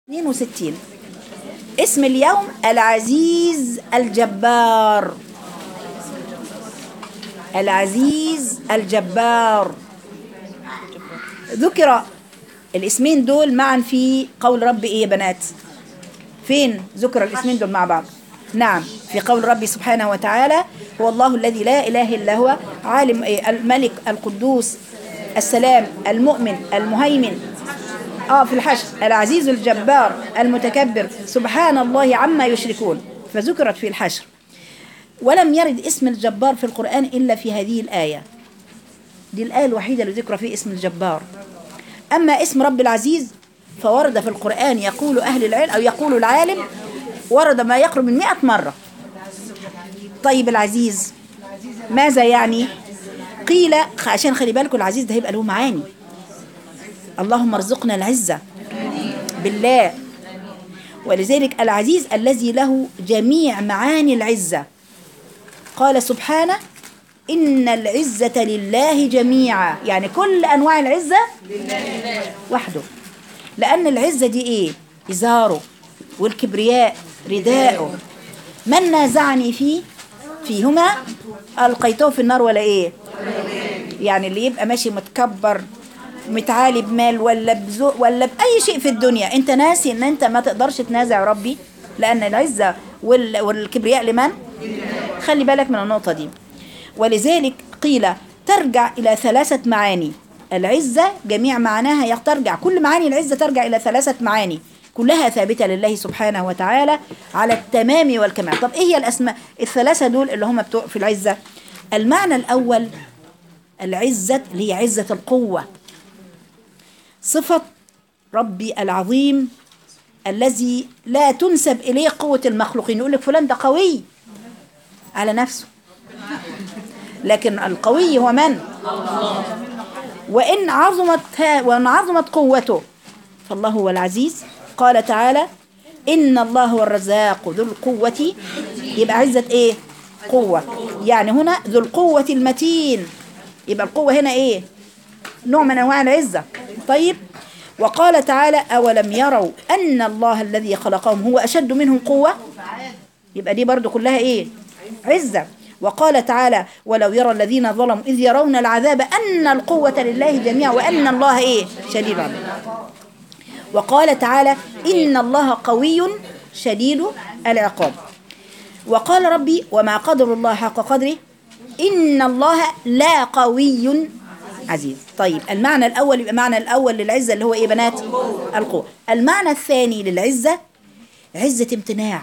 62 اسم اليوم العزيز الجبار العزيز الجبار ذكر الاسمين دول معا في قول رب ايه يا بنات فين ذكر الاسمين دول مع بعض نعم في قول ربي سبحانه وتعالى هو الله الذي لا اله الا هو عالم إيه الملك القدوس السلام المؤمن المهيمن اه في الحشر العزيز الجبار المتكبر سبحان الله عما يشركون فذكرت في الحشر ولم يرد اسم الجبار في القرآن إلا في هذه الآية دي الآية الوحيدة اللي ذكر فيه اسم الجبار أما اسم رب العزيز فورد في القرآن يقول أهل العلم أو يقول العالم ورد ما يقرب من مئة مرة طيب العزيز ماذا يعني قيل عشان خلي بالكم العزيز ده هيبقى له معاني اللهم ارزقنا العزة بالله ولذلك العزيز الذي له جميع معاني العزة قال سبحانه إن العزة لله جميعا يعني كل أنواع العزة وحده لأن العزة دي إيه إزاره والكبرياء رداءه من نازعني فيه فيهما ألقيته في النار ولا إيه يعني اللي يبقى ماشي متكبر متعالي بمال ولا بذوق ولا بأي شيء في الدنيا انت ناسي ان انت ما تقدرش تنازع ربي لأن العزة وال- والكبرياء لمن خلي بالك من النقطة دي ولذلك قيل ترجع إلى ثلاثة معاني العزة جميع معناها ترجع كل معاني العزة ترجع إلى ثلاثة معاني كلها ثابتة لله سبحانه وتعالى على التمام والكمال طب إيه هي الأسماء الثلاثة دول اللي هم بتوع في العزة المعنى الأول العزة اللي هي عزة القوة صفة ربي العظيم الذي لا تنسب إليه قوة المخلوقين يقول لك فلان ده قوي على نفسه لكن القوي هو من وإن عظمت ها وإن عظمت قوته فالله هو العزيز قال تعالى إن الله هو الرزاق ذو القوة يبقى عزة إيه قوة يعني هنا ذو القوة المتين يبقى القوة هنا إيه نوع من أنواع العزة طيب وقال تعالى أولم يروا أن الله الذي خلقهم هو أشد منهم قوة يبقى دي برضو كلها إيه عزة وقال تعالى ولو يرى الذين ظلموا إذ يرون العذاب أن القوة لله جميعا وأن الله إيه شديد العذاب وقال تعالى إن الله قوي شديد العقاب وقال ربي وما قدر الله حق قدره إن الله لا قوي عزيز طيب المعنى الأول يبقى المعنى الأول للعزة اللي هو إيه بنات القوة المعنى الثاني للعزة عزة امتناع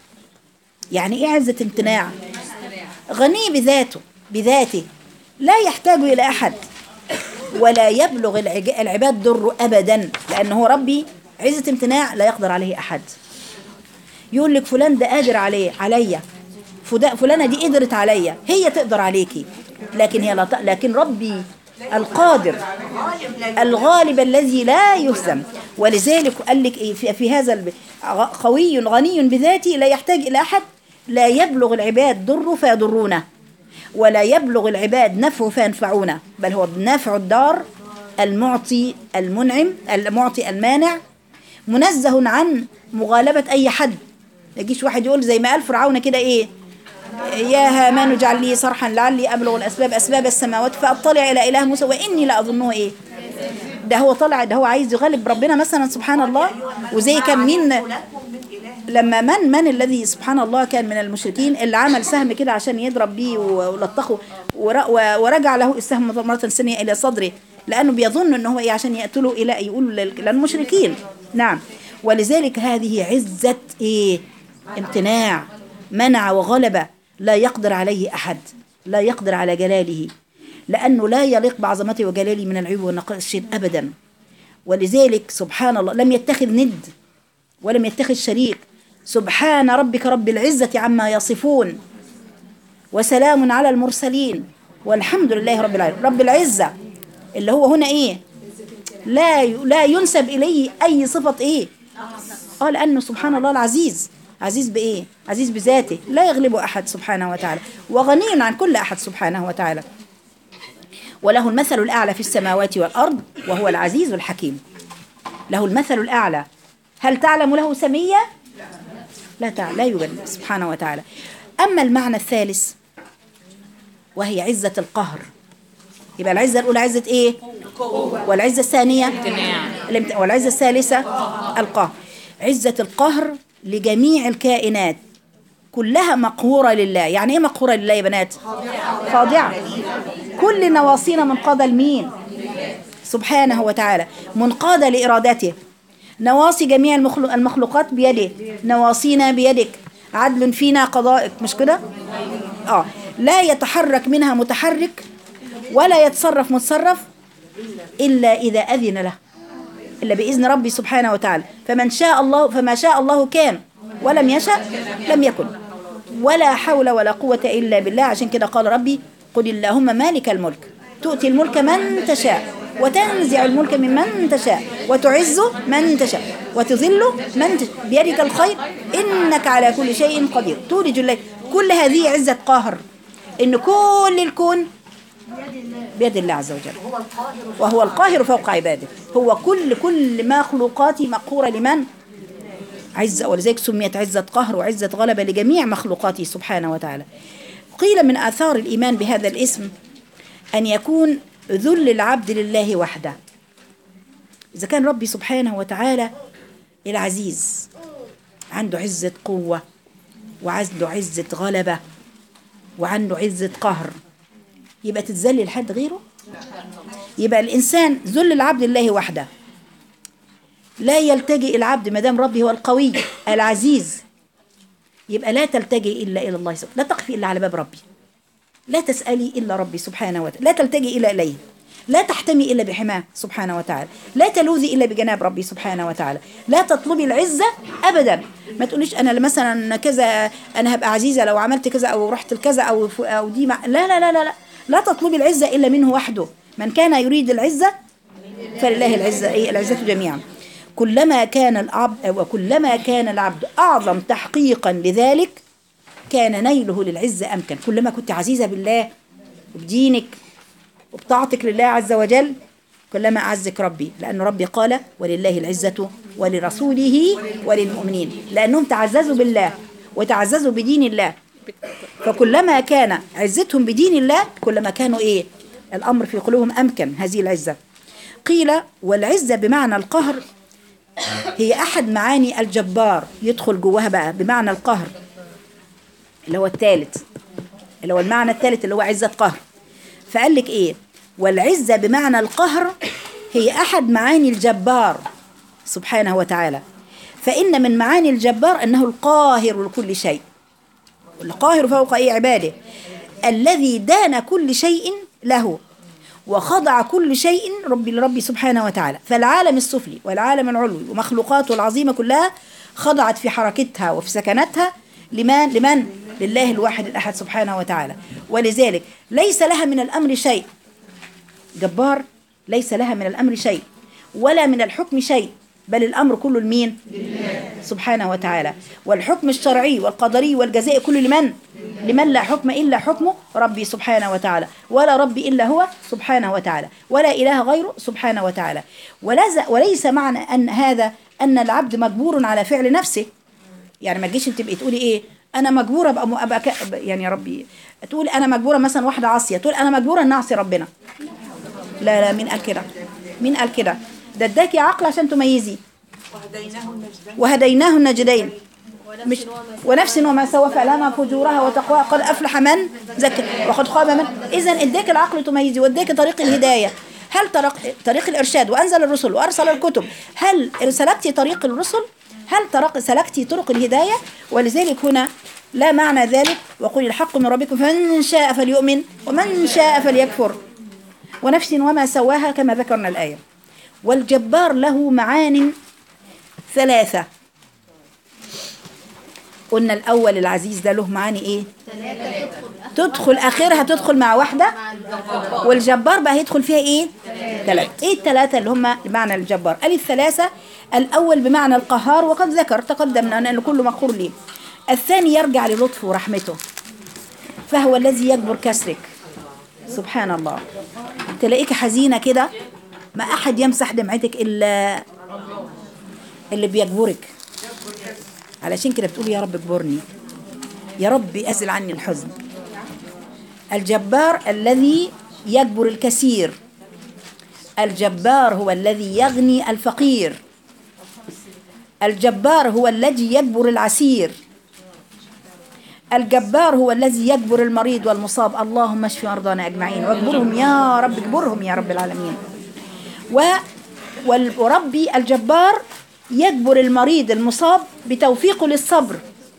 يعني إيه عزة امتناع غني بذاته بذاته لا يحتاج إلى أحد ولا يبلغ العج- العباد ضره أبدا لأنه ربي عزة امتناع لا يقدر عليه أحد يقول لك فلان ده قادر عليه عليا فدا- فلانة دي قدرت عليا هي تقدر عليكي لكن هي لا ت... لكن ربي القادر الغالب الذي لا يهزم ولذلك قال لك ايه في, في هذا الب... غ- قوي غني بذاته لا يحتاج الى احد لا يبلغ العباد ضره فيضرونه ولا يبلغ العباد نفعه فينفعونه بل هو نافع الدار المعطي المنعم المعطي المانع منزه عن مغالبة أي حد ما يجيش واحد يقول زي ما قال فرعون كده إيه يا هامان اجعل لي صرحا لعلي أبلغ الأسباب أسباب السماوات فأطلع إلى إله موسى وإني لأظنه إيه ده هو طلع ده هو عايز يغلب ربنا مثلا سبحان الله وزي كان مين لما من من الذي سبحان الله كان من المشركين اللي عمل سهم كده عشان يضرب بيه ولطخه ور- و- ورجع له السهم مرة ثانية إلى صدره لأنه بيظن أنه هو إيه عشان يقتلوا إلى يقولوا لل- للمشركين نعم ولذلك هذه عزة إيه امتناع منع وغلب لا يقدر عليه أحد لا يقدر على جلاله لأنه لا يليق بعظمته وجلاله من العيوب والنقائص شيء أبدا ولذلك سبحان الله لم يتخذ ند ولم يتخذ شريك سبحان ربك رب العزة عما يصفون وسلام على المرسلين والحمد لله رب العالمين رب العزة اللي هو هنا ايه لا ي- لا ينسب اليه اي صفة ايه اه لانه سبحان الله العزيز عزيز بايه عزيز بذاته لا يغلبه احد سبحانه وتعالى وغني عن كل احد سبحانه وتعالى وله المثل الاعلى في السماوات والارض وهو العزيز الحكيم له المثل الاعلى هل تعلم له سمية لا تعلم لا يوجد سبحانه وتعالى أما المعنى الثالث وهي عزة القهر يبقى العزة الأولى عزة إيه والعزة الثانية الامت- والعزة الثالثة القهر عزة القهر لجميع الكائنات كلها مقهورة لله يعني ايه مقهورة لله يا بنات خاضعة كل نواصينا منقادة لمين سبحانه وتعالى منقادة لإرادته نواصي جميع المخلو- المخلوقات بيده نواصينا بيدك عدل فينا قضائك مش كده اه لا يتحرك منها متحرك ولا يتصرف متصرف إلا إذا أذن له إلا بإذن ربي سبحانه وتعالى فمن شاء الله فما شاء الله كان ولم يشاء لم يكن ولا حول ولا قوة إلا بالله عشان كده قال ربي قل اللهم مالك الملك تؤتي الملك من تشاء وتنزع الملك ممن تشاء وتعز من تشاء وتذل من تشاء بيدك الخير إنك على كل شيء قدير تولج الليل كل هذه عزة قاهر إن كل الكون بيد الله عز وجل وهو القاهر فوق عباده هو كل كل مخلوقاته مقهورة لمن عزة ولذلك سميت عزة قهر وعزة غلبة لجميع مخلوقاته سبحانه وتعالى قيل من آثار الإيمان بهذا الاسم أن يكون ذل العبد لله وحده إذا كان ربي سبحانه وتعالى العزيز عنده عزة قوة وعنده عزة غلبة وعنده عزة قهر يبقى تتذلل لحد غيره يبقى الإنسان ذل العبد لله وحده لا يلتجئ العبد ما دام ربي هو القوي العزيز يبقى لا تلتجئ إلا إلى الله سبحانه لا تقفي إلا على باب ربي لا تسألي إلا ربي سبحانه وتعالى لا تلتجئ إلا إليه لا تحتمي إلا بحماه سبحانه وتعالى لا تلوذي إلا بجناب ربي سبحانه وتعالى لا تطلبي العزة أبدا ما تقوليش أنا مثلا كذا أنا هبقى عزيزة لو عملت كذا أو رحت لكذا أو ف- أو دي مع لا لا لا لا لا لا تطلبي العزة إلا منه وحده من كان يريد العزة فلله العزة إيه العزة جميعا كلما كان العبد وكلما كان العبد أعظم تحقيقا لذلك كان نيله للعزة أمكن كلما كنت عزيزة بالله وبدينك وبطاعتك لله عز وجل كلما أعزك ربي لأن ربي قال ولله العزة ولرسوله وللمؤمنين لأنهم تعززوا بالله وتعززوا بدين الله فكلما كان عزتهم بدين الله كلما كانوا إيه الأمر في قلوبهم أمكن هذه العزة قيل والعزة بمعنى القهر هي أحد معاني الجبار يدخل جواها بقى بمعنى القهر اللي هو الثالث اللي هو المعنى الثالث اللي هو عزة قهر فقال لك ايه والعزة بمعنى القهر هي أحد معاني الجبار سبحانه وتعالى فإن من معاني الجبار أنه القاهر لكل شيء القاهر فوق أي عباده الذي دان كل شيء له وخضع كل شيء ربي لربي سبحانه وتعالى فالعالم السفلي والعالم العلوي ومخلوقاته العظيمة كلها خضعت في حركتها وفي سكنتها لمن لمن لله الواحد الأحد سبحانه وتعالى ولذلك ليس لها من الأمر شيء جبار ليس لها من الأمر شيء ولا من الحكم شيء بل الأمر كله لمين سبحانه وتعالى والحكم الشرعي والقدري والجزاء كله لمن لمن لا حكم إلا حكمه ربي سبحانه وتعالى ولا ربي إلا هو سبحانه وتعالى ولا إله غيره سبحانه وتعالى ولز وليس معنى أن هذا أن العبد مجبور على فعل نفسه يعني ما تجيش انت تبقي تقولي ايه انا مجبوره ابقى, م- أبقى ك... يعني يا ربي تقول انا مجبوره مثلا واحده عاصيه تقول انا مجبوره ان اعصي ربنا لا لا مين قال كده مين قال كده ده اداكي عقل عشان تميزي وهديناه النجدين مش ونفس وما سوى فألهمها فجورها وتقواها قد أفلح من زكى وقد خاب من إذا اداك العقل تميزي واداك طريق الهداية هل طريق, طريق الإرشاد وأنزل الرسل وأرسل الكتب هل سلكتي طريق الرسل هل طرق سلكتي طرق الهداية ولذلك هنا لا معنى ذلك وقل الحق من ربكم فمن شاء فليؤمن ومن شاء فليكفر ونفس وما سواها كما ذكرنا الآية والجبار له معان ثلاثة قلنا الأول العزيز ده له معاني إيه تدخل آخرها تدخل مع واحدة والجبار بقى هيدخل فيها إيه ثلاثة إيه الثلاثة اللي هم بمعنى الجبار قال الثلاثة الأول بمعنى القهار وقد ذكر تقدمنا أن كله مقهور ليه الثاني يرجع للطفه ورحمته فهو الذي يجبر كسرك سبحان الله تلاقيك حزينة كده ما أحد يمسح دمعتك إلا اللي بيجبرك علشان كده بتقول يا رب اجبرني يا رب أزل عني الحزن الجبار الذي يجبر الكثير الجبار هو الذي يغني الفقير الجبار هو الذي يجبر العسير الجبار هو الذي يجبر المريض والمصاب اللهم اشف مرضانا اجمعين واجبرهم يا رب اجبرهم يا رب العالمين و وال- وربي الجبار يجبر المريض المصاب بتوفيقه للصبر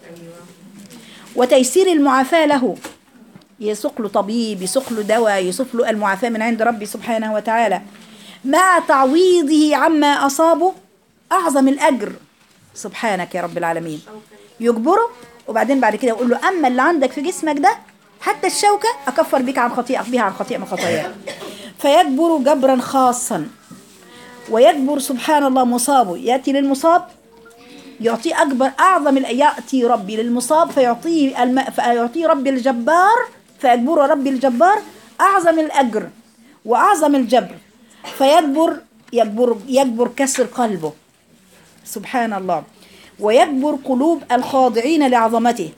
وتيسير المعافاة له يسوق له طبيب يسوق له دواء يسوق له المعافاة من عند ربي سبحانه وتعالى مع تعويضه عما أصابه أعظم الأجر سبحانك يا رب العالمين يجبره وبعدين بعد كده يقول له أما اللي عندك في جسمك ده حتى الشوكة أكفر بك عن خطيئة بها عن خطيئة من خطاياك فيجبر جبرا خاصا ويجبر سبحان الله مصابه يأتي للمصاب يعطي أكبر أعظم ال- يأتي ربي للمصاب فيعطيه الم... فيعطيه ربي الجبار فيجبر ربي الجبار أعظم الأجر وأعظم الجبر فيجبر يجبر يجبر كسر قلبه سبحان الله ويجبر قلوب الخاضعين لعظمته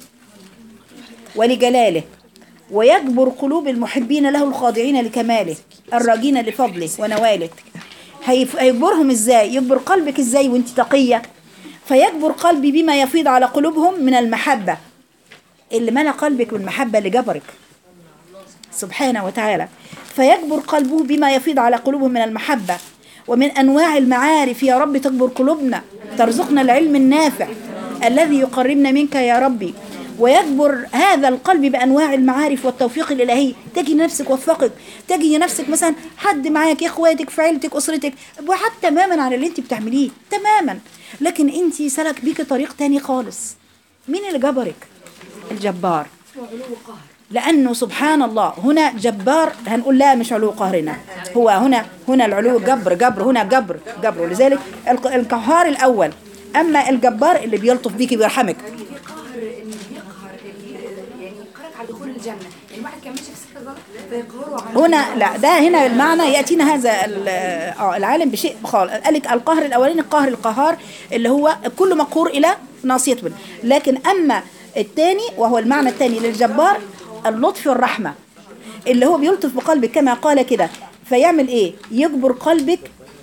ولجلاله ويجبر قلوب المحبين له الخاضعين لكماله الراجين لفضله ونواله هيف- هيجبرهم ازاي يجبر قلبك ازاي وانت تقية فيجبر قلبي بما يفيض على قلوبهم من المحبة اللي ملا قلبك بالمحبة اللي جبرك سبحانه وتعالى فيجبر قلبه بما يفيض على قلوبهم من المحبة ومن أنواع المعارف يا رب تجبر قلوبنا ترزقنا العلم النافع الذي يقربنا منك يا ربي ويجبر هذا القلب بأنواع المعارف والتوفيق الإلهي تجي نفسك وفقك تجي نفسك مثلا حد معاك إخواتك في عيلتك أسرتك وحد تماما على اللي انت بتعمليه تماما لكن انت سلك بيك طريق تاني خالص مين اللي جبرك الجبار لأنه سبحان الله هنا جبار هنقول لا مش علو قهرنا هو هنا هنا العلو جبر جبر هنا جبر جبر ولذلك الق- القهار الأول أما الجبار اللي بيلطف بيكي بيرحمك في قهر اللي يقهر اللي يعني يقهرك على دخول الجنه يعني واحد كان ماشي في سكه غلط فيقهره على هنا لا ده هنا المعنى يأتينا هذا ال- آه العالم بشيء خالص قال لك القهر الأولاني القهر القهار اللي هو كل مقهور إلى ناصيته لكن أما الثاني وهو المعنى الثاني للجبار اللطف والرحمة اللي هو بيلطف بقلبك كما قال كده فيعمل ايه يجبر قلبك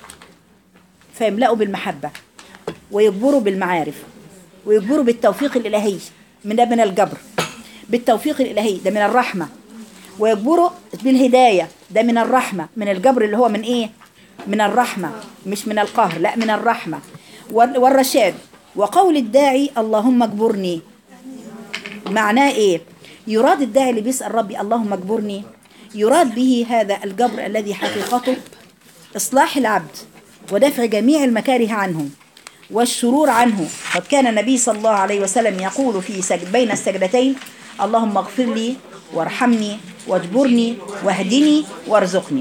فيملأه بالمحبة ويجبره بالمعارف ويجبره بالتوفيق الإلهي من ده من الجبر بالتوفيق الإلهي ده من الرحمة ويجبره بالهداية ده من الرحمة من الجبر اللي هو من إيه من الرحمة مش من القهر لا من الرحمة وال- والرشاد وقول الداعي اللهم اجبرني معناه إيه يراد الداعي اللي بيسأل ربي اللهم اجبرني يراد به هذا الجبر الذي حقيقته إصلاح العبد ودفع جميع المكاره عنه والشرور عنه قد كان النبي صلى الله عليه وسلم يقول في سجد بين السجدتين اللهم اغفر لي وارحمني واجبرني واهدني وارزقني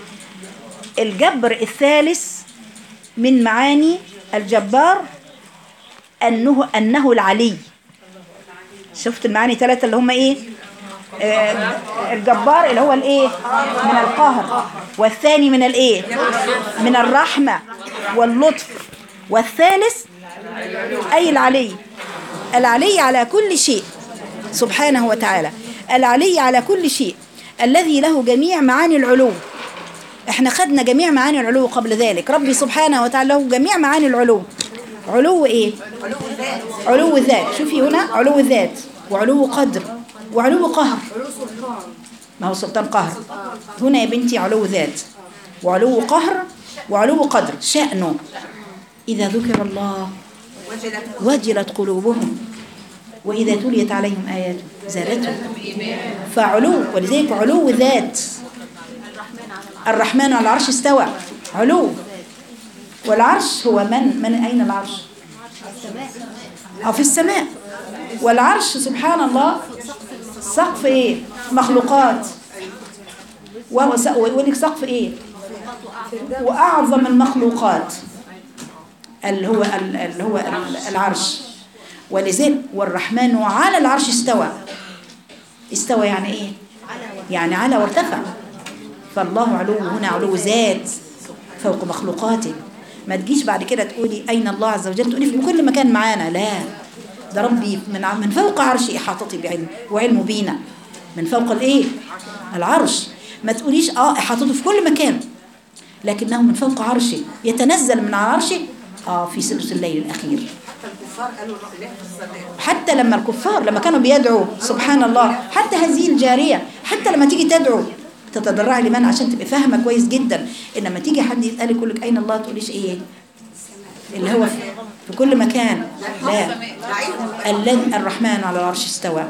الجبر الثالث من معاني الجبار أنه, أنه العلي شفت المعاني ثلاثة اللي هم إيه آه، الجبار اللي هو الايه من القهر والثاني من الايه من الرحمة واللطف والثالث أي العلي العلي على كل شيء سبحانه وتعالى العلي على كل شيء الذي له جميع معاني العلو احنا خدنا جميع معاني العلو قبل ذلك ربي سبحانه وتعالى له جميع معاني العلو علو ايه علو الذات شوفي هنا علو الذات وعلو قدر وعلو قهر ما هو سلطان قهر هنا يا بنتي علو ذات وعلو قهر وعلو قدر شأنه إذا ذكر الله وجلت قلوبهم وإذا تليت عليهم آياته زادتهم فعلو ولذلك علو ذات الرحمن على العرش استوى علو والعرش هو من من أين العرش أو في السماء والعرش سبحان الله سقف إيه مخلوقات وهو س- ويقول لك سقف إيه وأعظم المخلوقات اللي هو ال- اللي هو ال- العرش ولذلك والرحمن على العرش استوى استوى يعني ايه يعني على وارتفع فالله علو هنا علو ذات فوق مخلوقاته ما تجيش بعد كده تقولي أين الله عز وجل تقولي في كل مكان معانا لا ده ربي من ع- من فوق عرشي إحاطتي بعلم وعلمه بينا من فوق الإيه العرش ما تقوليش آه إحاطته في كل مكان لكنه من فوق عرشه يتنزل من على عرشه آه في ثلث الليل الأخير الكفار قالوا له في الصلاة حتى لما الكفار لما كانوا بيدعوا سبحان الله حتى هذه الجارية حتى لما تيجي تدعو تتضرعي لمن عشان تبقي فاهمة كويس جدا إن لما تيجي حد يسألك يقول لك أين الله تقوليش إيه اللي هو في, في كل مكان لا الذي الرحمن على العرش استوى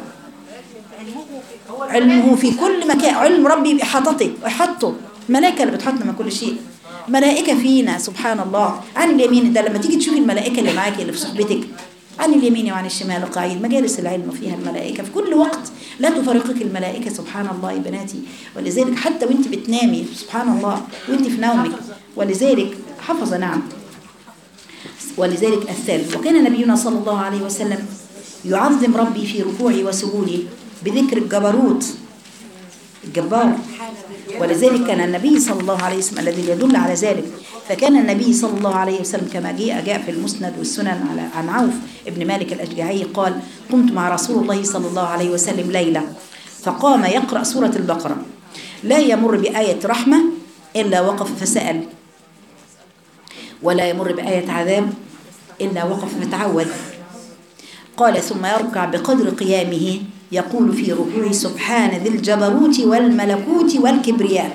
علمه في كل مكان علم ربي بإحاطته وإحاطته ملائكة اللي بتحطنا من كل شيء ملائكة فينا سبحان الله عن اليمين ده لما تيجي تشوفي الملائكة اللي معاكي اللي في صحبتك عن اليمين وعن الشمال قاعد مجالس العلم فيها الملائكة في كل وقت لا تفرقك الملائكة سبحان الله يا بناتي ولذلك حتى وانت بتنامي سبحان الله وانت في نومك ولذلك حفظ نعم ولذلك الثالث وكان نبينا صلى الله عليه وسلم يعظم ربي في ركوعه وسجوده بذكر الجبروت الجبار ولذلك كان النبي صلى الله عليه وسلم الذي يدل على ذلك فكان النبي صلى الله عليه وسلم كما جاء جاء في المسند والسنن على عن عوف ابن مالك الأشجعي قال قمت مع رسول الله صلى الله عليه وسلم ليلة فقام يقرأ سورة البقرة لا يمر بآية رحمة إلا وقف فسأل ولا يمر بآية عذاب إلا وقف فتعود قال ثم يركع بقدر قيامه يقول في ركوعه سبحان ذي الجبروت والملكوت والكبرياء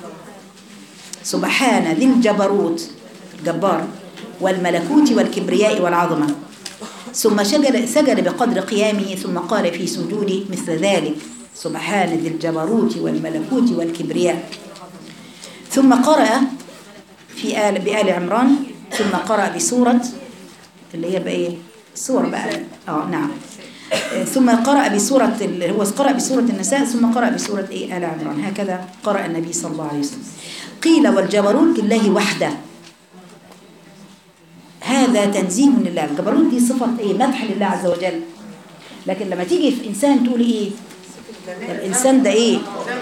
سبحان ذي الجبروت الجبار والملكوت والكبرياء والعظمة ثم سجد, سجد بقدر قيامه ثم قال في سجوده مثل ذلك سبحان ذي الجبروت والملكوت والكبرياء ثم قرأ في آل بآل عمران ثم قرأ بسورة اللي هي بقى ايه سورة بقى اه نعم آه، ثم قرأ بسورة ال- هو قرأ بسورة النساء ثم قرأ بسورة ايه آل عمران هكذا قرأ النبي صلى الله عليه وسلم قيل والجبروت لله وحده هذا تنزيه لله الجبروت دي صفة ايه مدح لله عز وجل لكن لما تيجي في إنسان تقول ايه الإنسان ده ايه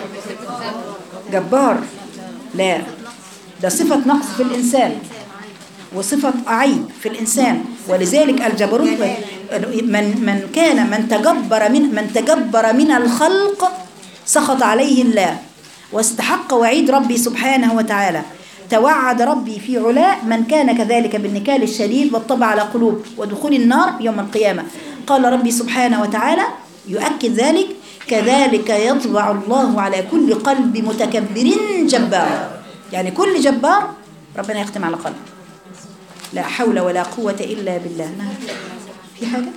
جبار لا ده صفة نقص في الإنسان وصفة عيب في الإنسان ولذلك الجبروت من من كان من تجبر من من تجبر من الخلق سخط عليه الله واستحق وعيد ربي سبحانه وتعالى توعد ربي في علاء من كان كذلك بالنكال الشديد والطبع على قلوب ودخول النار يوم القيامة قال ربي سبحانه وتعالى يؤكد ذلك كذلك يطبع الله على كل قلب متكبر جبار يعني كل جبار ربنا يختم على قلبه لا حول ولا قوة إلا بالله نعم في حاجة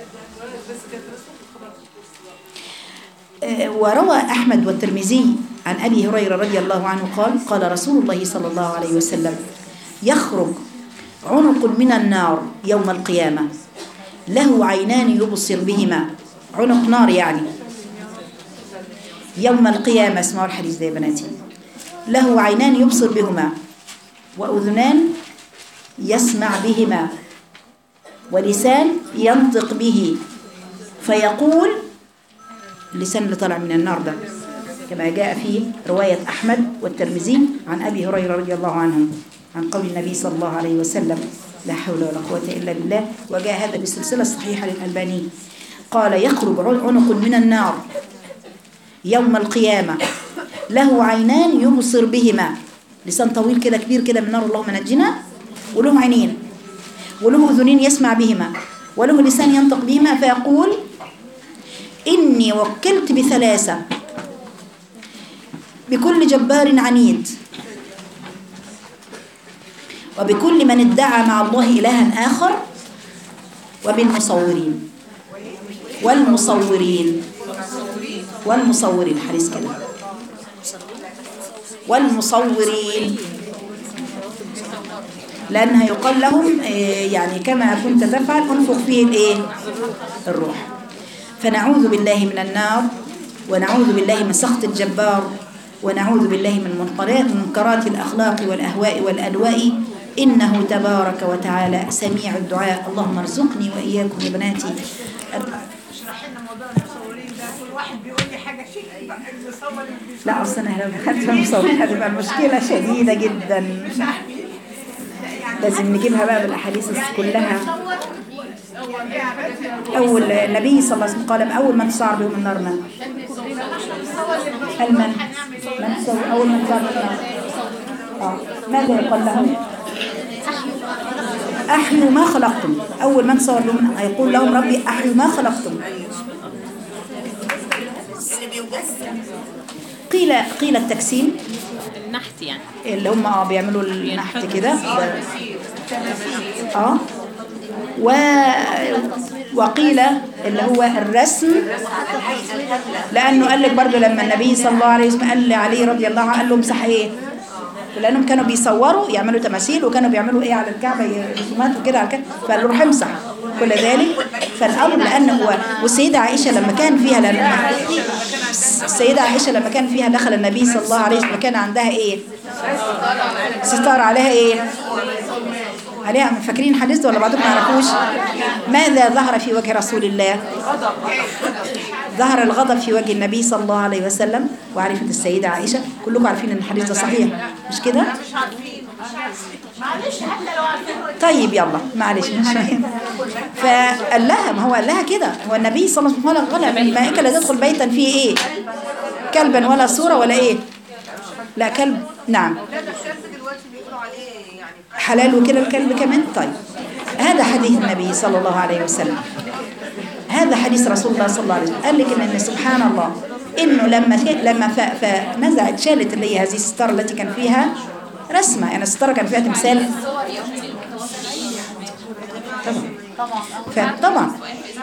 آه، وروى أحمد والترمذي عن أبي هريرة رضي الله عنه قال قال رسول الله صلى الله عليه وسلم يخرج عنق من النار يوم القيامة له عينان يبصر بهما عنق نار يعني يوم القيامة اسمعوا الحديث ده يا بناتي له عينان يبصر بهما وأذنان يسمع بهما ولسان ينطق به فيقول اللسان اللي طالع من النار ده كما جاء في رواية أحمد والترمذي عن أبي هريرة رضي الله عنه عن قول النبي صلى الله عليه وسلم لا حول ولا قوة إلا بالله وجاء هذا بالسلسلة الصحيحة للألباني قال يخرج عنق من النار يوم القيامة له عينان يبصر بهما لسان طويل كده كبير كده من نار اللهم نجنا وله عينين وله أذنين يسمع بهما وله لسان ينطق بهما فيقول إني وكلت بثلاثة بكل جبار عنيد وبكل من ادعى مع الله إلها آخر وبالمصورين والمصورين والمصورين حديث كده والمصورين لأنها يقال لهم آه، يعني كما كنت تفعل انفخ فيه الايه الروح فنعوذ بالله من النار ونعوذ بالله من سخط الجبار ونعوذ بالله من منقرات منكرات الأخلاق والأهواء والأدواء إنه تبارك وتعالى سميع الدعاء اللهم ارزقني وإياكم يا بناتي اشرح لنا موضوع المصورين ده كل واحد بيقول لي حاجه شيء المصور اللي بيصور لا أصل أنا لو دخلت في المصورين هتبقى المشكلة شديدة جدا مش عارفين يعني لازم نجيبها بقى بالاحاديث كلها اول النبي صلى الله عليه وسلم قال اول من تصعر بهم النار من هل من من سوى اول من تصعر بهم النار اه ماذا يقال له احيوا ما خلقتم اول من صور لهم يقول لهم ربي احيوا ما خلقتم قيل قيل التكسيم النحت يعني اللي هم اه بيعملوا النحت كده اه و وقيل اللي هو الرسم لانه قال لك برضه لما النبي صلى الله عليه وسلم قال لعلي رضي الله عنه قال له امسح ايه لانهم كانوا بيصوروا يعملوا تماثيل وكانوا بيعملوا ايه على الكعبه رسومات وكده على الكعبه فقال له روح امسح كل ذلك فالامر لانه هو والسيده عائشه لما كان فيها لما السيده عائشه لما كان فيها دخل النبي صلى الله عليه وسلم كان عندها ايه ستار عليها ايه عليها فاكرين الحديث ده ولا بعضكم ما يعرفوش ماذا ظهر في وجه رسول الله ظهر الغضب في وجه النبي صلى الله عليه وسلم وعرفت السيدة عائشة كلكم عارفين ان الحديث ده صحيح مش كده طيب يلا معلش مش فاهم فقال لها ما هو قال لها كده هو النبي صلى الله عليه وسلم قال الملائكة لا تدخل بيتا فيه ايه كلبا ولا صورة ولا ايه لا كلب نعم حلال وكده الكلب كمان طيب هذا حديث النبي صلى الله عليه وسلم هذا حديث رسول الله صلى الله عليه وسلم قال لك ان سبحان الله انه لما لما ف- فنزعت شالت اللي هي هذه الستاره التي كان فيها رسمه يعني الستاره كان فيها تمثال طبعا فطبعا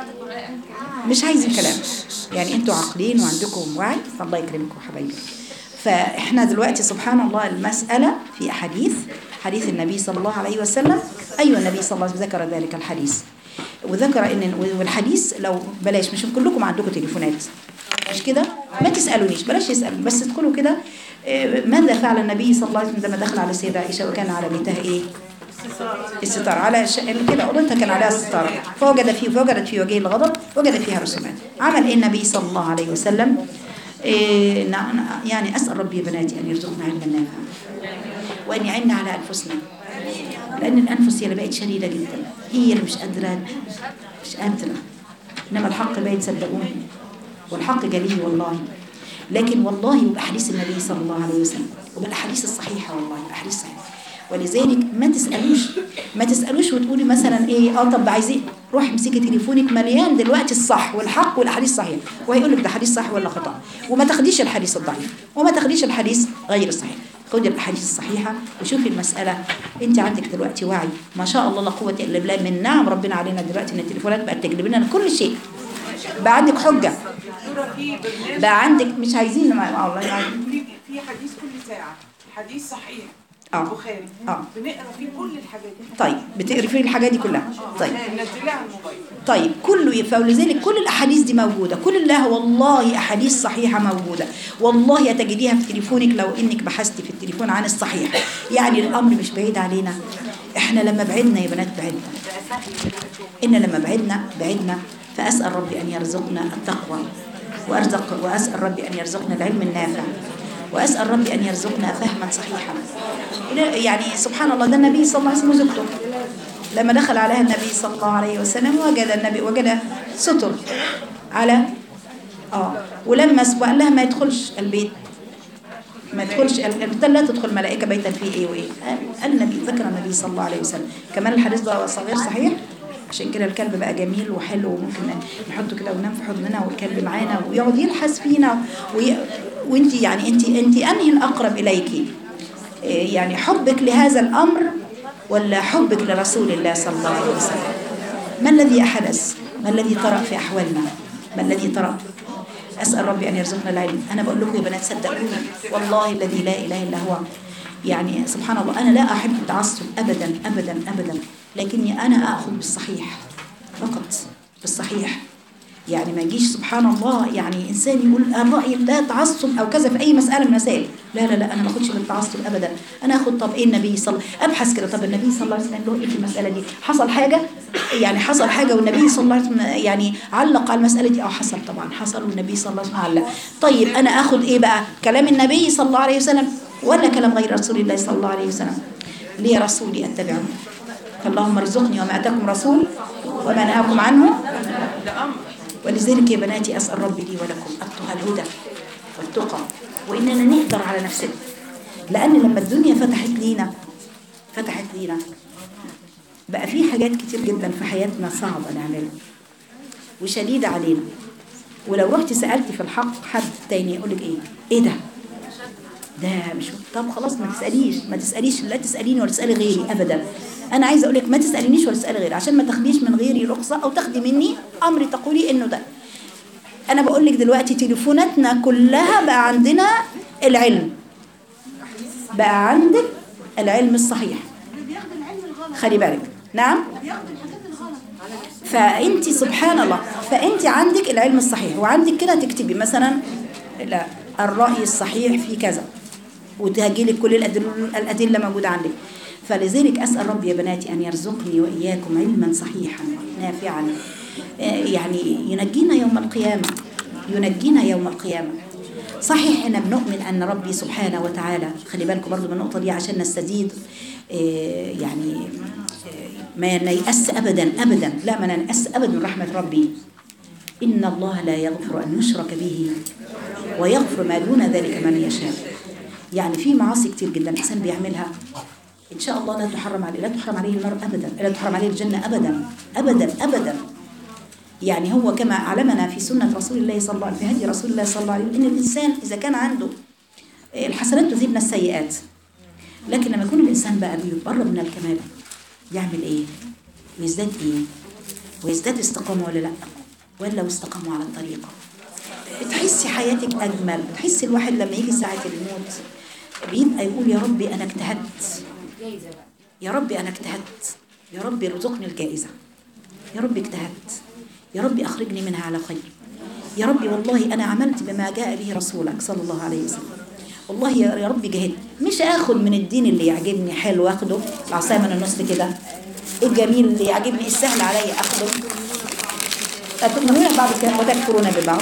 مش عايزين كلام يعني انتوا عاقلين وعندكم وعي فالله يكرمكم حبايبي فاحنا دلوقتي سبحان الله المسألة في أحاديث حديث النبي صلى الله عليه وسلم أيوة النبي صلى الله عليه وسلم ذكر ذلك الحديث وذكر ان والحديث لو بلاش مش كلكم عندكم تليفونات مش كده ما تسالونيش بلاش تسالوا بس تدخلوا كده آه، ماذا فعل النبي صلى الله عليه وسلم لما دخل على السيده عائشه وكان على بيتها ايه الستار على ش... كده اوضتها كان عليها الستاره فوجد فيه فوجدت في وجهه الغضب وجد فيها رسومات عمل ايه النبي صلى الله عليه وسلم إيه ن- يعني اسال ربي يا بناتي ان يرزقنا علما نافعا وان يعنا على انفسنا لان الانفس هي اللي بقت شديده جدا هي اللي مش قادره مش قادره انما الحق باين صدقوني والحق جليل والله لكن والله وبأحاديث النبي صلى الله عليه وسلم وبالأحاديث الصحيحة والله الأحاديث الصحيحة ولذلك ما تسألوش ما تسألوش وتقولي مثلا ايه اه طب عايزين روحي امسكي تليفونك مليان دلوقتي الصح والحق والاحاديث الصحيحه وهيقول لك ده حديث صح ولا خطا وما تاخديش الحديث الضعيف وما تاخديش الحديث غير الصحيح خدي الاحاديث الصحيحه وشوفي المساله انت عندك دلوقتي وعي ما شاء الله لا قوه الا بالله من نعم ربنا علينا دلوقتي ان التليفونات بقت تجلب لنا كل شيء بقى عندك حجه في برنامج بقى عندك مش عايزين ما ما- والله يعني في في حديث كل ساعة حديث صحيح آه. البخاري آه. بنقرا فيه كل الحاجات دي طيب بتقري فيه الحاجات دي كلها طيب ننزلها على الموبايل طيب كله فلذلك كل الاحاديث دي موجوده كل الله والله احاديث صحيحه موجوده والله هتجديها في تليفونك لو انك بحثت في التليفون عن الصحيح يعني الامر مش بعيد علينا احنا لما بعدنا يا بنات بعدنا ان لما بعدنا بعدنا فاسال ربي ان يرزقنا التقوى وارزق واسال ربي ان يرزقنا العلم النافع واسال ربي ان يرزقنا فهما صحيحا يعني سبحان الله ده النبي صلى الله عليه وسلم وزوجته لما دخل عليها النبي صلى الله عليه وسلم وجد النبي وجد ستر على اه ولما س- وقال لها ما يدخلش البيت ما يدخلش قال قال لا تدخل ملائكه بيتا فيه ايه وايه قال قال النبي ذكر النبي صلى الله عليه وسلم كمان الحديث ده صغير صحيح عشان كده الكلب بقى جميل وحلو وممكن نحطه كده وننام في حضننا والكلب معانا ويقعد يلحس فينا وي... وانت يعني انت انت انهي الاقرب اليكي إيه يعني حبك لهذا الامر ولا حبك لرسول الله صلى الله عليه وسلم ما الذي أحدث ما الذي طرأ في أحوالنا ما الذي طرأ أسأل ربي أن يرزقنا العلم أنا بقول لكم يا بنات صدقوني والله الذي لا إله إلا هو يعني سبحان الله أنا لا أحب التعصب أبدا أبدا أبدا لكني أنا أخذ بالصحيح فقط بالصحيح يعني ما يجيش سبحان الله يعني انسان يقول الراي لا تعصب او كذا في اي مساله من المسائل لا لا لا انا ما اخدش بالتعصب ابدا انا اخد طب ايه النبي صلى ابحث كده طب النبي صلى الله عليه وسلم له ايه في المساله دي حصل حاجه يعني حصل حاجه والنبي صلى الله عليه وسلم يعني علق على المساله دي اه حصل طبعا حصل والنبي صلى الله عليه وسلم علق طيب انا اخد ايه بقى كلام النبي صلى الله عليه وسلم ولا كلام غير رسول الله صلى الله عليه وسلم لي رسولي اتبعه فاللهم ارزقني وما اتاكم رسول وما نهاكم عنه ولذلك يا بناتي اسال ربي لي ولكم التقى الهدى والتقى واننا نقدر على نفسنا لان لما الدنيا فتحت لينا فتحت لينا بقى في حاجات كتير جدا في حياتنا صعبه نعملها وشديده علينا ولو رحت سالتي في الحق حد تاني يقول لك ايه ايه ده ده مش طب خلاص ما تساليش ما تساليش لا تساليني ولا تسالي غيري ابدا انا عايزه اقول لك ما تسالينيش ولا تسالي غيري عشان ما تاخديش من غيري رخصه او تاخدي مني امر تقولي انه ده انا بقول لك دلوقتي تليفوناتنا كلها بقى عندنا العلم بقى عندك العلم الصحيح خلي بالك نعم فانت سبحان الله فانت عندك العلم الصحيح وعندك كده تكتبي مثلا لا الرأي الصحيح في كذا وتهجي لك كل الأدلة, الأدلة موجودة عندك فلذلك أسأل ربي يا بناتي أن يرزقني وإياكم علما صحيحا نافعا آه، يعني ينجينا يوم القيامة ينجينا يوم القيامة صحيح احنا بنؤمن ان ربي سبحانه وتعالى خلي بالكم برضو من النقطه دي عشان نستزيد آه، يعني آه، ما نيأس ابدا ابدا لا ما نيأس ابدا من رحمه ربي ان الله لا يغفر ان يشرك به ويغفر ما دون ذلك من يشاء يعني في معاصي كتير جدا الانسان بيعملها ان شاء الله لا تحرم عليه لا تحرم عليه النار ابدا لا تحرم عليه الجنه ابدا ابدا ابدا يعني هو كما علمنا في سنة رسول الله صلى الله عليه وسلم في هدي رسول الله صلى الله عليه وسلم إن الإنسان إذا كان عنده الحسنات تذهبن السيئات لكن لما يكون الإنسان بقى بيقرب من الكمال يعمل إيه؟ ويزداد إيه؟ ويزداد استقامة ولا لأ؟ ولا واستقاموا على الطريقة بتحسي حياتك أجمل بتحسي الواحد لما يجي ساعة الموت بيبقى يقول يا ربي أنا اجتهدت جايزه بقى يا ربي أنا اجتهدت يا ربي ارزقني الجائزة يا ربي اجتهدت يا ربي أخرجني منها على خير يا ربي والله أنا عملت بما جاء به رسولك صلى الله عليه وسلم والله يا يا ربي جهدت مش آخد من الدين اللي يعجبني حلو أخده العصاية من النص كده الجميل اللي يعجبني السهل عليا أخده أتؤمنون بعض الكلام وتكفرون ببعض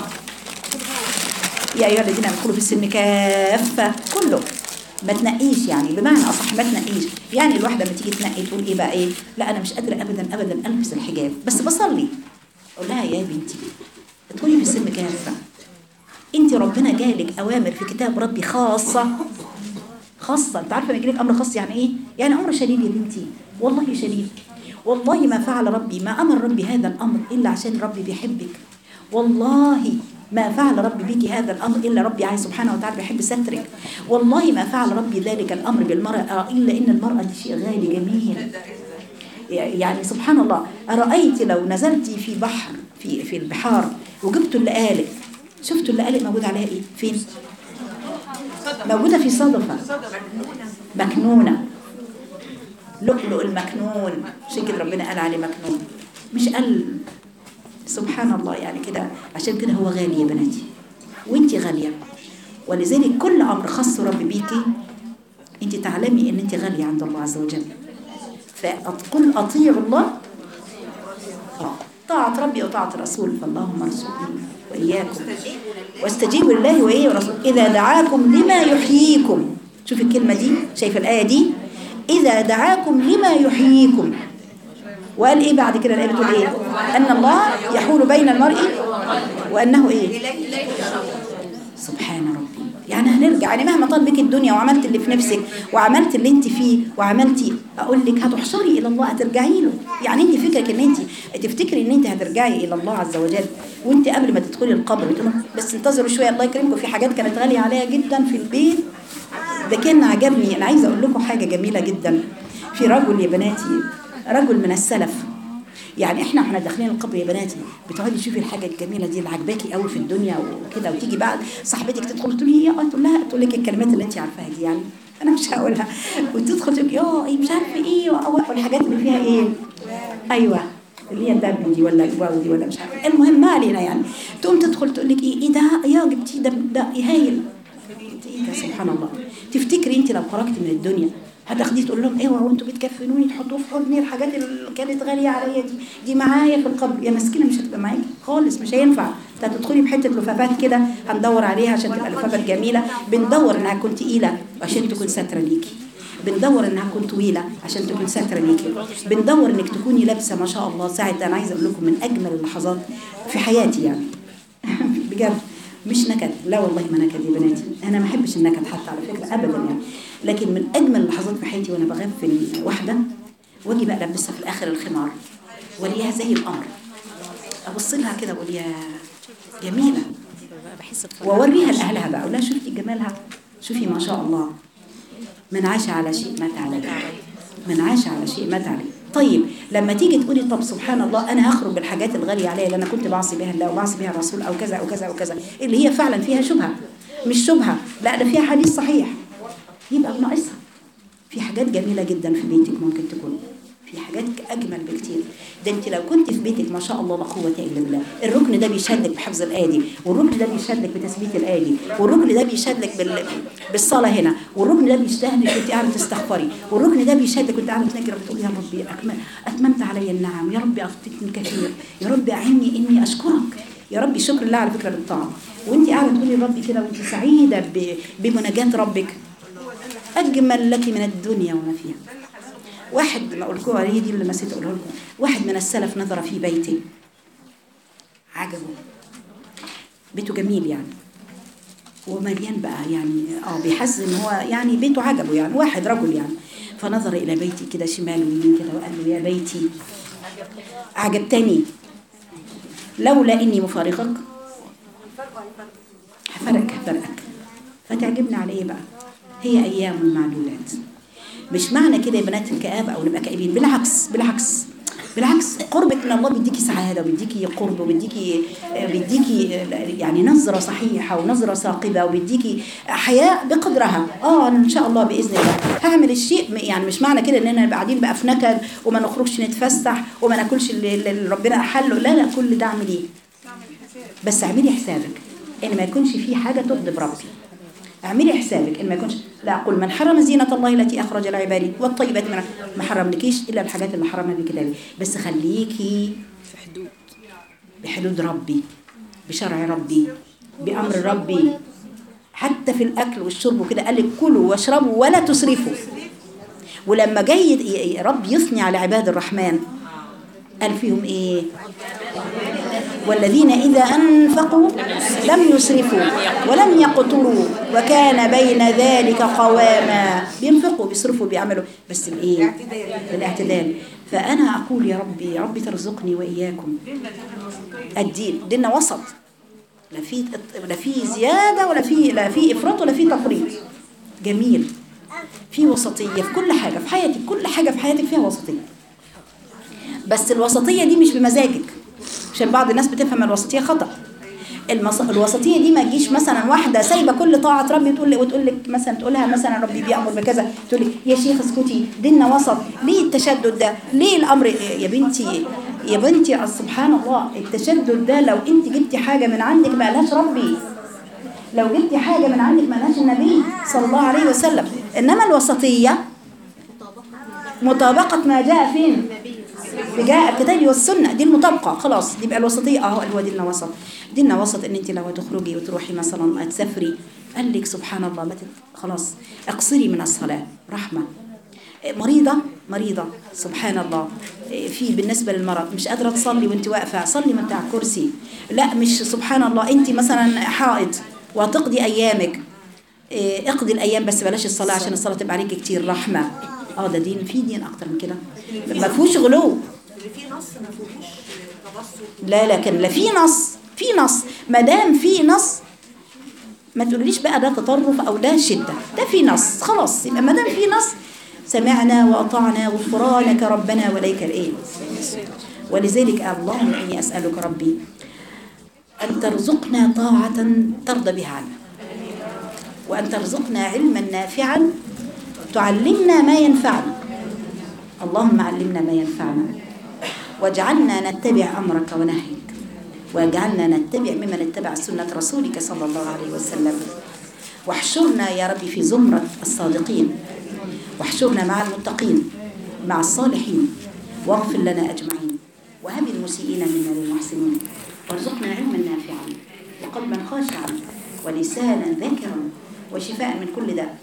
يا أيها الذين ادخلوا في السلم كافة كله ما تنقيش يعني بمعنى أصح ما تنقيش يعني الواحدة لما تيجي تنقي تقول إيه بقى إيه لا أنا مش قادرة أبدا أبدا ألبس الحجاب بس بصلي أقول لها يا بنتي ادخلي في السلم كافة أنت ربنا جالك أوامر في كتاب ربي خاصة خاصة أنت عارفة لما يجيلك أمر خاص يعني إيه؟ يعني أمر شديد يا بنتي والله شديد والله ما فعل ربي ما أمر ربي هذا الأمر إلا عشان ربي بيحبك والله ما فعل ربي بك هذا الأمر إلا ربي عايز سبحانه وتعالى بيحب سترك والله ما فعل ربي ذلك الأمر بالمرأة إلا إن المرأة دي شيء غالي جميل يعني سبحان الله أرأيت لو نزلت في بحر في في البحار وجبت اللقالق شفتوا اللقالق موجود عليها إيه؟ فين؟ موجودة في صدفة مكنونة لؤلؤ المكنون عشان كده ربنا قال عليه مكنون مش قال سبحان الله يعني كده عشان كده هو غالي يا بناتي وانت غالية ولذلك كل أمر خاص ربي بيكي انت تعلمي ان انت غالية عند الله عز وجل فقل أطيعوا الله آه. طاعة ربي وطاعة الرسول فاللهم ارزقني وإياكم واستجيبوا لله وإيه ورسول إذا دعاكم لما يحييكم شوف الكلمة دي شايف الآية دي إذا دعاكم لما يحييكم وقال إيه بعد كده الآية بتقول إيه أن الله يحول بين المرء وأنه إيه سبحان ربي يعني هنرجع يعني مهما طال بك الدنيا وعملت اللي في نفسك وعملت اللي انت فيه وعملتي اقول لك هتحشري الى الله هترجعي له يعني انت فكرك ان انت تفتكري ان انت هترجعي الى الله عز وجل وانت قبل ما تدخلي القبر بتقولي بس انتظروا شويه الله يكرمكم في حاجات كانت غاليه عليا جدا في البيت ده كان عجبني انا عايزه اقول لكم حاجه جميله جدا في رجل يا بناتي رجل من السلف يعني احنا احنا داخلين القبر يا بناتي بتقعدي تشوفي الحاجه الجميله دي اللي عجباكي قوي في الدنيا وكده وتيجي بعد صاحبتك تدخل تقول لي اه تقول لها تقول لك الكلمات اللي انت عارفاها دي يعني انا مش هقولها وتدخل تقول اه ايه مش عارفه ايه والحاجات اللي فيها ايه ايوه اللي هي الدب دي ولا الواو دي ولا مش عارفه المهم ما علينا يعني تقوم تدخل تقول لك ايه ايه ده يا جبتي ده ده هايل ايه ده سبحان الله تفتكري انت لو خرجت من الدنيا هتاخديه تقول لهم ايوه وانتوا بتكفنوني تحطوه في حضني الحاجات اللي كانت غاليه عليا دي دي معايا في القبر يا مسكينه مش هتبقى معاكي خالص مش هينفع انت هتدخلي بحته لفافات كده هندور عليها عشان تبقى لفافات جميله بندور انها تكون تقيله عشان تكون ساتره ليكي بندور انها تكون طويله عشان تكون ساتره ليكي بندور انك تكوني لابسه ما شاء الله ساعه انا عايزه اقول لكم من اجمل اللحظات في حياتي يعني بجد مش نكد لا والله ما نكد يا بناتي انا ما احبش النكد حتى على فكره ابدا يعني لكن من اجمل اللحظات في حياتي وانا بغفل واحده واجي بقى البسها في الاخر الخمار وليها زي القمر ابص لها كده واقول يا جميله واوريها لاهلها بقى اقول لها شفتي جمالها شوفي ما شاء الله من عاش على شيء مات عليه من عاش على شيء مات عليه طيب لما تيجي تقولي طب سبحان الله انا هخرج بالحاجات الغاليه عليا اللي انا كنت بعصي بها الله وبعصي بها الرسول او كذا او كذا او كذا اللي هي فعلا فيها شبهه مش شبهه لا ده فيها حديث صحيح يبقى ناقصها في حاجات جميله جدا في بيتك ممكن تكون في حاجات اجمل بكتير ده انت لو كنت في بيتك ما شاء الله لا قوه الا بالله الركن ده بيشهد لك بحفظ الايه والركن ده بيشهد لك بتثبيت الايه والركن ده بيشهد لك بال... بالصلاه هنا والركن ده بيشهد لك كنت قاعده تستغفري والركن ده بيشهد لك كنت قاعده تنكر بتقول يا ربي أكمل اتممت علي النعم يا ربي افتكني كثير يا ربي اعني اني اشكرك يا ربي شكر الله على فكره بالطاعه وانت قاعده تقولي لربي كده وانت سعيده ب... بمناجاه ربك اجمل لك من الدنيا وما فيها واحد ما اقول لكم هي دي اللي نسيت اقولها لكم واحد من السلف نظر في بيتي عجبه بيته جميل يعني ومليان بقى يعني اه بيحس ان هو يعني بيته عجبه يعني واحد رجل يعني فنظر الى بيتي كده شمال ويمين كده وقال له يا بيتي عجبتني لولا اني مفارقك هفرقك هفرقك فتعجبني على ايه بقى هي ايام معدودات مش معنى كده يا بنات الكآبة أو نبقى كئيبين بالعكس بالعكس بالعكس قربك من الله بيديكي سعادة وبيديكي قرب وبيديكي بيديكي يعني نظرة صحيحة ونظرة ثاقبة وبيديكي حياة بقدرها اه ان شاء الله باذن الله هعمل الشيء يعني مش معنى كده اننا نبقى قاعدين بقى في نكد وما نخرجش نتفسح وما ناكلش اللي اللي ربنا احله لا لا كل ده اعمليه بس اعملي حسابك ان ما يكونش في حاجة تغضب ربي اعملي حسابك ان ما يكونش لا اقول من حرم زينة الله التي اخرج لعباده والطيبات من ما حرملكيش الا الحاجات اللي حرمها بكتابه بس خليكي في حدود بحدود ربي بشرع ربي بامر ربي حتى في الاكل والشرب وكده قال لك كلوا واشربوا ولا تسرفوا ولما جاي ي- ي- رب يثني على عباد الرحمن قال فيهم ايه والذين إذا أنفقوا لم يسرفوا ولم يقتروا وكان بين ذلك قواما بينفقوا بيصرفوا بيعملوا بس بإيه؟ بالاعتدال فأنا أقول يا ربي يا ربي ترزقني وإياكم الدين ديننا وسط لا في لا في زيادة ولا في لا في إفراط ولا في تفريط جميل في وسطية في كل حاجة في حياتك كل حاجة في حياتك فيها وسطية بس الوسطية دي مش بمزاجك عشان بعض الناس بتفهم الوسطية خطأ المص... الوسطية دي ما تجيش مثلا واحدة سايبة كل طاعة ربي تقول لي وتقول لك مثلا تقول لها مثلا ربي بيأمر بكذا تقول لك يا شيخ اسكتي ديننا وسط ليه التشدد ده؟ ليه الأمر يا بنتي يا بنتي سبحان الله التشدد ده لو انت جبتي حاجة من عندك ما قالهاش ربي لو جبتي حاجة من عندك ما قالهاش النبي صلى الله عليه وسلم إنما الوسطية مطابقة ما جاء فين؟ جاء الكتاب والسنة دي المطابقة خلاص دي بقى الوسطية اه هو ديننا وسط ديننا وسط ان انت لو هتخرجي وتروحي مثلا تسافري قال لك سبحان الله ما تت- خلاص اقصري من الصلاة رحمة مريضة مريضة سبحان الله في بالنسبة للمرض مش قادرة تصلي وانت واقفة صلي وانت على الكرسي لا مش سبحان الله انت مثلا حائض وهتقضي ايامك إيه، اقضي الايام بس بلاش الصلاة عشان الصلاة تبقى عليك كتير رحمة اه ده دين في دين اكتر من كده ما فيهوش غلو اللي فيه نص ما فيهوش تبسط لا لكن لا في نص في نص ما دام في نص ما تقوليش بقى ده تطرف او ده شده ده في نص خلاص يبقى ما دام في نص سمعنا واطعنا غفرانك ربنا وليك الايه ولذلك اللهم اني اسالك ربي ان ترزقنا طاعه ترضى بها عنا وان ترزقنا علما نافعا تعلمنا ما ينفعنا اللهم علمنا ما ينفعنا واجعلنا نتبع أمرك ونهيك واجعلنا نتبع ممن اتبع سنة رسولك صلى الله عليه وسلم واحشرنا يا ربي في زمرة الصادقين واحشرنا مع المتقين مع الصالحين واغفر لنا أجمعين وهب المسيئين منا للمحسنين وارزقنا علما نافعا وقلبا خاشعا ولسانا ذاكرا وشفاء من كل داء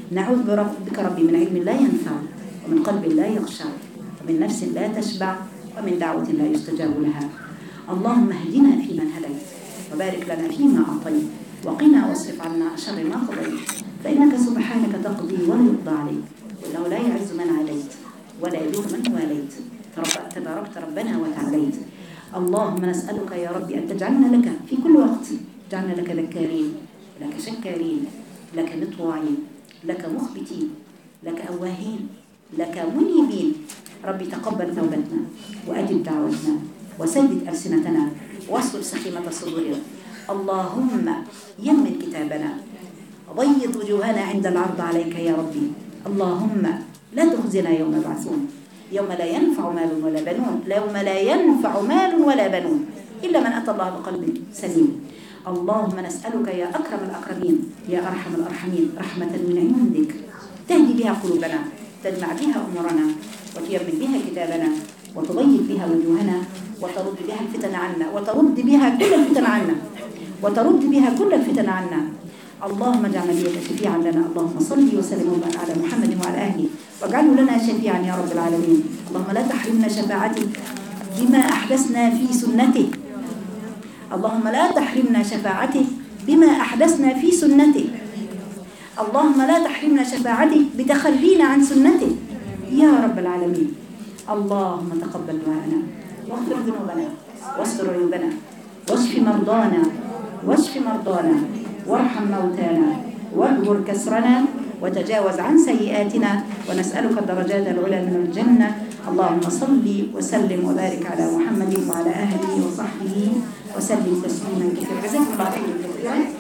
نعوذ بربك ربي من علم لا ينفع ومن قلب لا يخشع ومن نفس لا تشبع ومن دعوة لا يستجاب لها اللهم اهدنا فيمن هديت وبارك لنا فيما أعطيت وقنا واصرف عنا شر ما قضيت فإنك سبحانك تقضي ولا يقضى عليك وإنه لا يعز من عليت ولا يذل من واليت ترب- تباركت ربنا وتعاليت اللهم نسألك يا ربي أن تجعلنا لك في كل وقت جعلنا لك ذكارين لك شكارين لك مطواعين لك مخبتين لك أواهين لك منيبين ربي تقبل توبتنا وأجب دعوتنا وسدد ألسنتنا واصل سخيمة صدورنا اللهم يمن كتابنا بيض وجوهنا عند العرض عليك يا ربي اللهم لا تخزنا يوم يبعثون يوم لا ينفع مال ولا بنون يوم لا ينفع مال ولا بنون إلا من أتى الله بقلب سليم اللهم نسألك يا أكرم الأكرمين يا أرحم الأرحمين رحمة من عندك تهدي بها قلوبنا تجمع بها أمورنا وتيمن بها كتابنا وتبيض بها وجوهنا وترد بها الفتن عنا وترد بها كل الفتن عنا وترد بها كل الفتن عنا اللهم اجعل نبيك شفيعا لنا اللهم صل وسلم وبارك على محمد وعلى اهله واجعله لنا شفيعا يا رب العالمين اللهم لا تحرمنا شفاعته بما احدثنا في سنته اللهم لا تحرمنا شفاعته بما احدثنا في سنته اللهم لا تحرمنا شفاعته بتخلينا عن سنته يا رب العالمين اللهم تقبل دعاءنا واغفر ذنوبنا واستر عيوبنا واشف مرضانا واشف مرضانا وارحم موتانا واجبر كسرنا وتجاوز عن سيئاتنا ونسألك الدرجات العلى من الجنة اللهم صل وسلم وبارك على محمد وعلى أهله وصحبه وسلم تسليما كثيرا جزاكم الله خيرا كثيرا